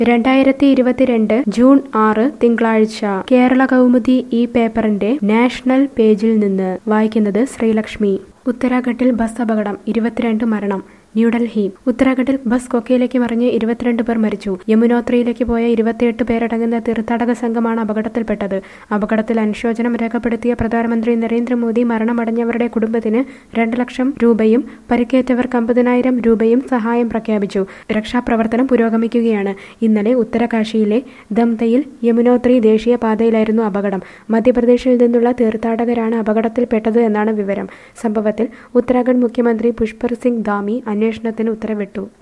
രണ്ടായിരത്തി ഇരുപത്തിരണ്ട് ജൂൺ ആറ് തിങ്കളാഴ്ച കേരള കൗമുദി ഈ പേപ്പറിന്റെ നാഷണൽ പേജിൽ നിന്ന് വായിക്കുന്നത് ശ്രീലക്ഷ്മി ഉത്തരാഖണ്ഡിൽ ബസ് അപകടം ഇരുപത്തിരണ്ട് മരണം ന്യൂഡൽഹി ഉത്തരാഖണ്ഡിൽ ബസ് കൊക്കയിലേക്ക് മറിഞ്ഞ് ഇരുപത്തിരണ്ട് പേർ മരിച്ചു യമുനോത്രിയിലേക്ക് പോയ ഇരുപത്തിയെട്ട് പേരടങ്ങുന്ന തീർത്ഥാടക സംഘമാണ് അപകടത്തിൽപ്പെട്ടത് അപകടത്തിൽ അനുശോചനം രേഖപ്പെടുത്തിയ പ്രധാനമന്ത്രി നരേന്ദ്രമോദി മരണമടഞ്ഞവരുടെ കുടുംബത്തിന് രണ്ട് ലക്ഷം രൂപയും പരിക്കേറ്റവർക്ക് അമ്പതിനായിരം രൂപയും സഹായം പ്രഖ്യാപിച്ചു രക്ഷാപ്രവർത്തനം പുരോഗമിക്കുകയാണ് ഇന്നലെ ഉത്തരകാശിയിലെ ദംതയിൽ യമുനോത്രി ദേശീയ പാതയിലായിരുന്നു അപകടം മധ്യപ്രദേശിൽ നിന്നുള്ള തീർത്ഥാടകരാണ് അപകടത്തിൽപ്പെട്ടത് എന്നാണ് വിവരം സംഭവത്തിൽ ഉത്തരാഖണ്ഡ് മുഖ്യമന്ത്രി പുഷ്പർ സിംഗ് ധാമി അന്വേഷണത്തിന് ഉത്തരവിട്ടു